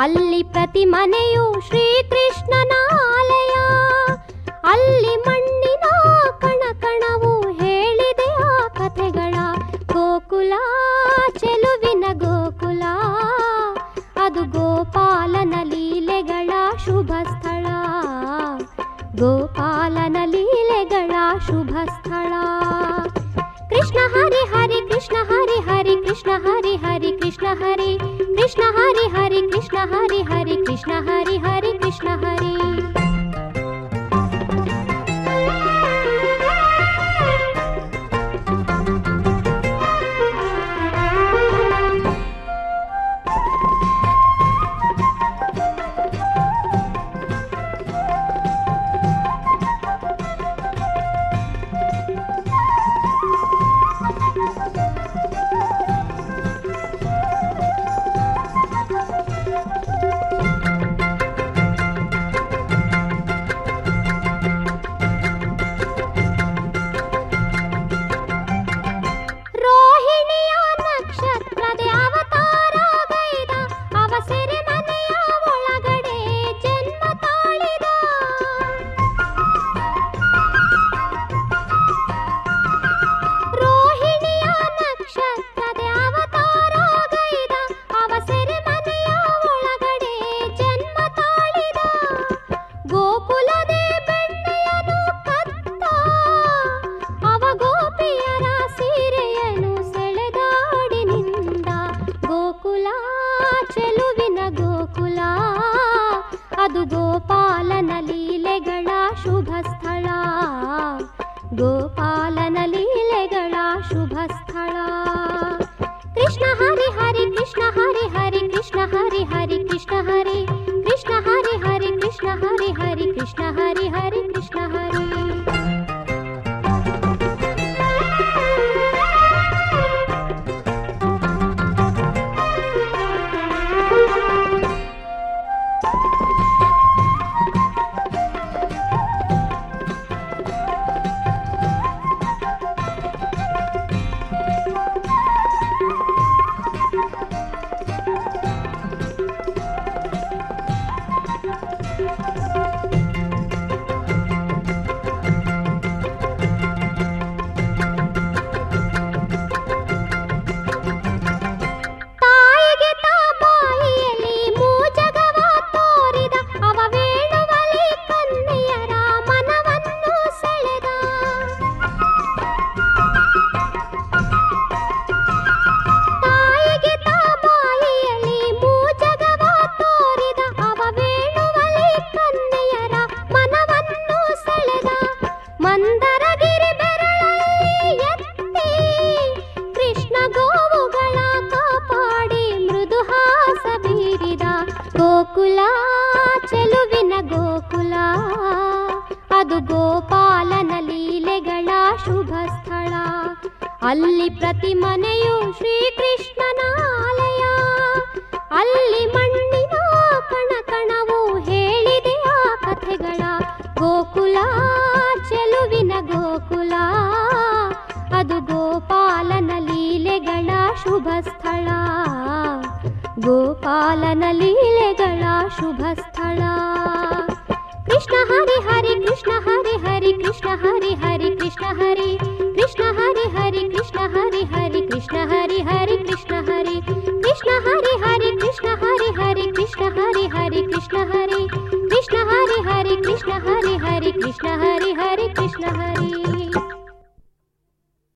ಅಲ್ಲಿ ಪ್ರತಿ ಮನೆಯು ಶ್ರೀಕೃಷ್ಣನ ಆಲಯ ಅಲ್ಲಿ ಮಣ್ಣಿನ ಕಣ ಕಣವು ಹೇಳಿದೆ ಆ ಕಥೆಗಳ ಗೋಕುಲ ಚೆಲುವಿನ ಗೋಕುಲ ಅದು ಗೋಪಾಲನ ಲೀಲೆಗಳ ಶುಭ ಸ್ಥಳ ಗೋಪಾಲನ ಲೀಲೆಗಳ ಶುಭ ಸ್ಥಳ ಕೃಷ್ಣ ಹರಿ ಹರಿ ಕೃಷ್ಣ ಹರಿ ಹರಿ ಕೃಷ್ಣ ಹರಿ ಹರಿ ಕೃಷ್ಣ ಹರಿ ಕೃಷ್ಣ ಹರಿ ಹರಿ ಕೃಷ್ಣ ಹರಿ ಹರಿ ಕೃಷ್ಣ ಹರಿ ಹರಿ ಕೃಷ್ಣ ಹರಿ ರೋಹಿಣಿಯ ನಕ್ಷತ್ರದ ಅವತಾರ ಗೈದ ಅವ ಸೆರೆಮನೆಯ ಒಳಗಡೆ ಜನ್ಮ ತಾಳಿದ ರೋಹಿಣಿಯ ನಕ್ಷತ್ರದ ಅವತಾರ ಗೈದ ಅವ ಸೆರೆಮನೆಯ ಒಳಗಡೆ ಜನ್ಮ ತಾಳಿದ ಗೋಕುಲದೇ ಬೆಣ್ಣೆಯನು ಕತ್ತ ಅವ ಗೋಪಿಯರ ಸೀರೆಯನು ಸೆಳೆದಾಡಿನಿಂದ ಗೋಕುಲ ಚೆಲುವಿನ ಗೋಕುಲ ಅದು ಗೋಪಾಲನ ಲೀಲೆಗಳ ಶುಭ ಸ್ಥಳ ಗೋಪಾಲನ ಲೀಲೆಗಳ ಶುಭ ಸ್ಥಳ ಕೃಷ್ಣ ಹರಿ ಹರಿ ಕೃಷ್ಣ ಹರಿ ಹರಿ ಕೃಷ್ಣ ಹರಿ ಹರಿ ಕೃಷ್ಣ ಹರಿ ಕೃಷ್ಣ ಹರಿ ಹರಿ ಕೃಷ್ಣ ಹರಿ ಹರಿ ಕೃಷ್ಣ ಹರಿ ಹರಿ ಕೃಷ್ಣ ಹರಿ ತಾಯಿಗೆ ತಾ ಬಾಯಿಯಲ್ಲಿ ಮೂಜಗವ ತೋರಿದ ಅವ ವೇಣುವಲಿ ಕನ್ಯೆಯರ ಮನವನ್ನು ಸೆಳೆದ ತಾಯಿಗೆ ತಾ ಬಾಯಿಯಲ್ಲಿ ಮೂಜಗವ ತೋರಿದ ಅವ ವೇಣುವಲಿ ಕನ್ಯೆಯರ ಮನವನ್ನು ಸೆಳೆದ ಮಂದರಗಿರಿ ಬೆರಳಲ್ಲಿ ಎತ್ತಿ ಕೃಷ್ಣ ಗೋವುಗಳ ಕಾಪಾಡಿ ಮೃದುಹಾಸ ಬೀರಿದ ಗೋಕುಲ ಚೆಲುವಿನ ಗೋಕುಲ ಅದು ಗೋಪಾಲನ ಲೀಲೆಗಳ ಶುಭ ಸ್ಥಳ ಅಲ್ಲಿ ಪ್ರತಿ ಮನೆಯು ಶ್ರೀಕೃಷ್ಣನ ಆಲಯ ಅಲ್ಲಿ ಮಣ್ಣಿನ ಕಣ ಕಣವು ಹೇಳಿದೆ ಆ ಕಥೆಗಳ ಗೋಕುಲ ಚೆಲುವಿನ ಗೋಕುಲ ಅದು ಗೋಪಾಲನ ಲೀಲೆಗಳ ಶುಭ ಸ್ಥಳ ಗೋಪಾಲನ ಲೀಲೆಗಳ ಶುಭ ಸ್ಥಳ ಕೃಷ್ಣ ಹರಿ ಹರಿ ಕೃಷ್ಣ ಹರಿ ಹರಿ ಕೃಷ್ಣ ಹರಿ ಹರಿ ಕೃಷ್ಣ ಹರಿ